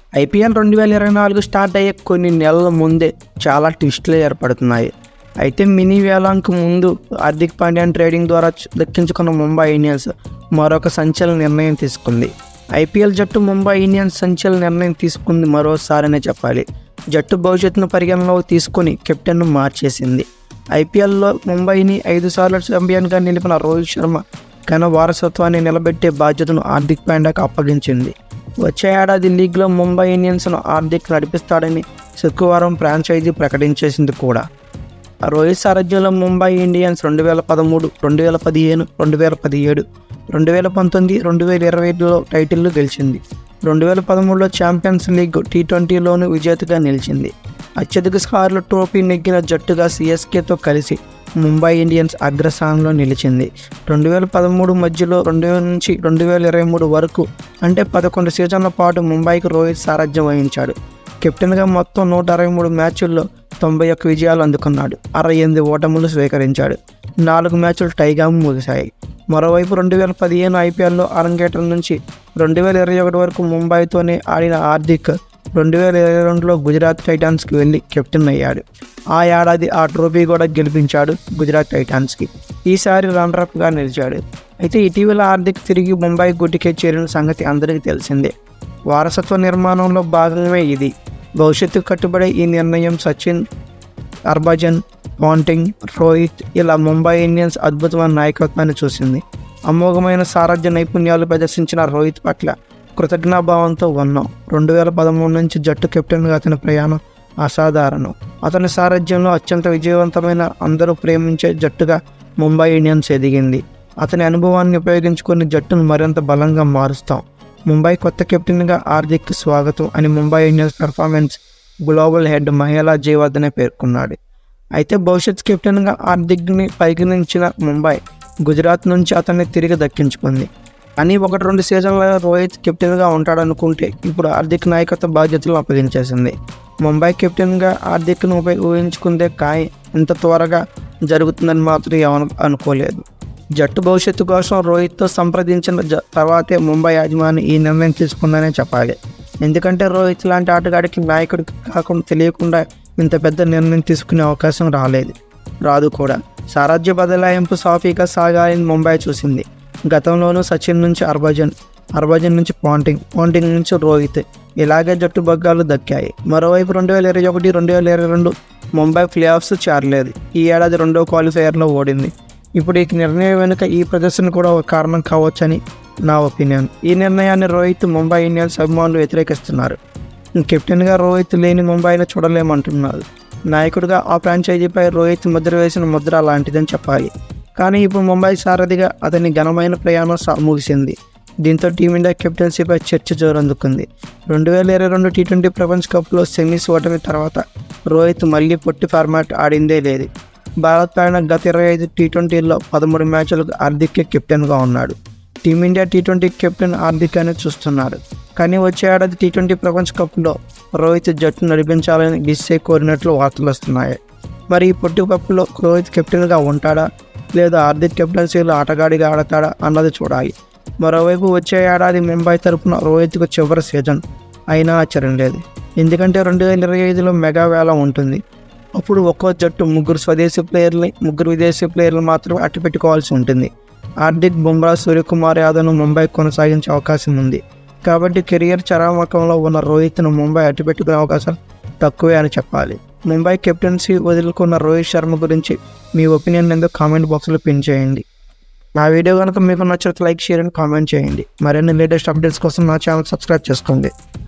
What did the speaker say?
IPL రెండు వేల ఇరవై నాలుగు స్టార్ట్ అయ్యే కొన్ని నెలల ముందే చాలా ట్విస్టులు ఏర్పడుతున్నాయి అయితే మినీ వేలాంక్ ముందు హార్దిక్ పాండ్యాన్ ట్రేడింగ్ ద్వారా చ- దక్కించుకున్న ముంబై ఇండియన్స్ మరొక సంచలన నిర్ణయం తీసుకుంది ఐపీఎల్ జట్టు ముంబై ఇండియన్స్ సంచలన నిర్ణయం తీసుకుంది మరోసారనే చెప్పాలి జట్టు భవిష్యత్తును పరిగణనలోకి తీసుకొని కెప్టెన్ను మార్చేసింది ఐపీఎల్లో ముంబైని ఐదు సార్లు ఛాంపియన్గా నిలిపిన రోహిత్ శర్మ ఘన వారసత్వాన్ని నిలబెట్టే బాధ్యతను హార్దిక్ పాండ్యాకు అప్పగించింది వచ్చే ఏడాది లీగ్లో ముంబై ఇండియన్స్ను హార్దిక్ నడిపిస్తాడని శుక్రవారం ఫ్రాంచైజీ ప్రకటించేసింది కూడా రోహిత్ సారథ్యంలో ముంబై ఇండియన్స్ రెండు వేల పదమూడు రెండు వేల పదిహేను రెండు వేల పదిహేడు రెండు వేల పంతొమ్మిది రెండు వేల ఇరవైలో టైటిల్లు గెలిచింది రెండు వేల పదమూడులో ఛాంపియన్స్ లీగ్ టీ ట్వంటీలోనూ విజేతగా నిలిచింది అత్యధిక స్కార్లు ట్రోఫీ నెగ్గిన జట్టుగా సిఎస్కేతో కలిసి ముంబై ఇండియన్స్ అగ్రస్థానంలో నిలిచింది రెండు వేల పదమూడు మధ్యలో రెండు వేల నుంచి రెండు వేల ఇరవై మూడు వరకు అంటే పదకొండు సీజన్ల పాటు ముంబైకి రోహిత్ సారథ్యం వహించాడు కెప్టెన్గా మొత్తం నూట అరవై మూడు మ్యాచుల్లో తొంభై ఒక్క విజయాలు అందుకున్నాడు అరవై ఎనిమిది ఓటములు స్వీకరించాడు నాలుగు మ్యాచ్లు టైగా ముగిశాయి మరోవైపు రెండు వేల పదిహేను ఐపీఎల్లో అరంగేట్రం నుంచి రెండు వేల ఇరవై ఒకటి వరకు ముంబైతోనే ఆడిన హార్దిక్ రెండు వేల ఇరవై రెండులో గుజరాత్ టైటాన్స్కి వెళ్ళి కెప్టెన్ అయ్యాడు ఆ ఏడాది ఆ ట్రోఫీ కూడా గెలిపించాడు గుజరాత్ టైటాన్స్కి ఈసారి రన్నరప్గా నిలిచాడు అయితే ఇటీవల హార్దిక్ తిరిగి ముంబై గుడ్డికే చేరిన సంగతి అందరికీ తెలిసిందే వారసత్వ నిర్మాణంలో భాగమే ఇది భవిష్యత్తు కట్టుబడే ఈ నిర్ణయం సచిన్ హర్భజన్ పాంటింగ్ రోహిత్ ఇలా ముంబై ఇండియన్స్ అద్భుతమైన నాయకత్వాన్ని చూసింది అమోఘమైన సారథ్య నైపుణ్యాలు ప్రదర్శించిన రోహిత్ పట్ల కృతజ్ఞాభావంతో ఉన్నాం రెండు వేల పదమూడు నుంచి జట్టు కెప్టెన్గా అతని ప్రయాణం అసాధారణం అతని సారథ్యంలో అత్యంత విజయవంతమైన అందరూ ప్రేమించే జట్టుగా ముంబై ఇండియన్స్ ఎదిగింది అతని అనుభవాన్ని ఉపయోగించుకుని జట్టును మరింత బలంగా మారుస్తాం ముంబై కొత్త కెప్టెన్గా హార్దిక్ స్వాగతం అని Mumbai Indians performance global head Mahela Jayawardene పేర్కొన్నాడు అయితే భవిష్యత్ కెప్టెన్గా హార్దిక్ని పరిగణించిన ముంబై గుజరాత్ నుంచి అతన్ని తిరిగి దక్కించుకుంది కానీ ఒకటి రెండు సీజన్ల రోహిత్ కెప్టెన్గా ఉంటాడనుకుంటే ఇప్పుడు హార్దిక్ నాయకత్వ బాధ్యతలు అప్పగించేసింది ముంబై కెప్టెన్గా హార్దిక్ను ఉప ఊహించుకుందే కాయ ఇంత త్వరగా జరుగుతుందని మాత్రం ఎవరు అనుకోలేదు జట్టు భవిష్యత్తు కోసం రోహిత్తో సంప్రదించిన జ తర్వాతే ముంబై యాజమాని ఈ నిర్ణయం తీసుకుందనే చెప్పాలి ఎందుకంటే రోహిత్ లాంటి ఆటగాడికి నాయకుడు కాకుండా తెలియకుండా ఇంత పెద్ద నిర్ణయం తీసుకునే అవకాశం రాలేదు రాదు కూడా సారాజ్య బదలాయింపు సాఫీగా సాగాలని ముంబై చూసింది గతంలోనూ సచిన్ నుంచి హర్భజన్ హర్భజన్ నుంచి పాంటింగ్ పాంటింగ్ నుంచి రోహిత్ ఇలాగే జట్టు బగ్గాలు దక్కాయి మరోవైపు రెండు వేల ఇరవై ఒకటి రెండు వేల ఇరవై రెండు ముంబై ప్లే ఆఫ్స్ చేరలేదు ఈ ఏడాది రెండో క్వాలిఫైయర్లో ఓడింది ఇప్పుడు ఈ నిర్ణయం వెనుక ఈ ప్రదర్శన కూడా ఒక కారణం కావచ్చని నా ఒపీనియన్ ఈ నిర్ణయాన్ని రోహిత్ ముంబై ఇండియన్స్ అభిమానులు వ్యతిరేకిస్తున్నారు కెప్టెన్గా రోహిత్ లేని ముంబైని చూడలేమంటున్నారు నాయకుడిగా ఆ ఫ్రాంచైజీపై రోహిత్ ముద్ర వేసిన ముద్ర అలాంటిదని చెప్పాలి కానీ ఇప్పుడు ముంబై సారథిగా అతని ఘనమైన ప్రయాణం సా- ముగిసింది దీంతో టీమిండియా కెప్టెన్సీపై చర్చ జోరందుకుంది రెండు వేల ఇరవై రెండు టీ ట్వంటీ ప్రపంచ కప్లో సెమీస్ ఓటమి తర్వాత రోహిత్ మళ్ళీ పొట్టి ఫార్మాట్ ఆడిందే లేదు భారత్ పైన గత ఇరవై ఐదు టీ ట్వంటీల్లో పదమూడు మ్యాచ్లకు హార్దిక్ కెప్టెన్గా ఉన్నాడు team India T twenty captain Hardik అని చూస్తున్నాడు కానీ వచ్చే ఏడాది టీ ట్వంటీ ప్రపంచ కప్లో రోహిత్ జట్టు నడిపించాలని గిస్సే కోరినట్లు వార్తలు వస్తున్నాయి మరి ఈ పొట్టి కప్లో రోహిత్ కెప్టెన్గా ఉంటాడా లేదా హార్దిక్ కెప్టెన్సీలో ఆటగాడిగా ఆడతాడా అన్నది చూడాలి మరోవైపు వచ్చే ఏడాది ముంబై తరపున రోహిత్కు చివరి సీజన్ అయినా ఆశ్చర్యం లేదు ఎందుకంటే రెండు వేల ఇరవై ఐదులో మెగా వేల ఉంటుంది అప్పుడు ఒక్కో జట్టు ముగ్గురు స్వదేశీ ప్లేయర్ని ముగ్గురు విదేశీ ప్లేయర్లు మాత్రమే అట్టు పెట్టుకోవాల్సి ఉంటుంది హార్దిక్ బుమ్రా సూర్యకుమార్ యాదవ్ను ముంబై కొనసాగించే అవకాశం ఉంది కాబట్టి కెరియర్ చరామకంలో ఉన్న రోహిత్ను ముంబై అట్టు పెట్టుకునే అవకాశం తక్కువే అని చెప్పాలి ముంబై కెప్టెన్సీ వదులుకున్న రోహిత్ శర్మ గురించి మీ ఒపీనియన్ ఎందుకు కామెంట్ బాక్స్లో పిన్ చేయండి నా వీడియో కనుక మీకు నచ్చితే లైక్ షేర్ అండ్ కామెంట్ చేయండి మరిన్ని లేటెస్ట్ అప్డేట్స్ కోసం నా ఛానల్ సబ్స్క్రైబ్ చేసుకోండి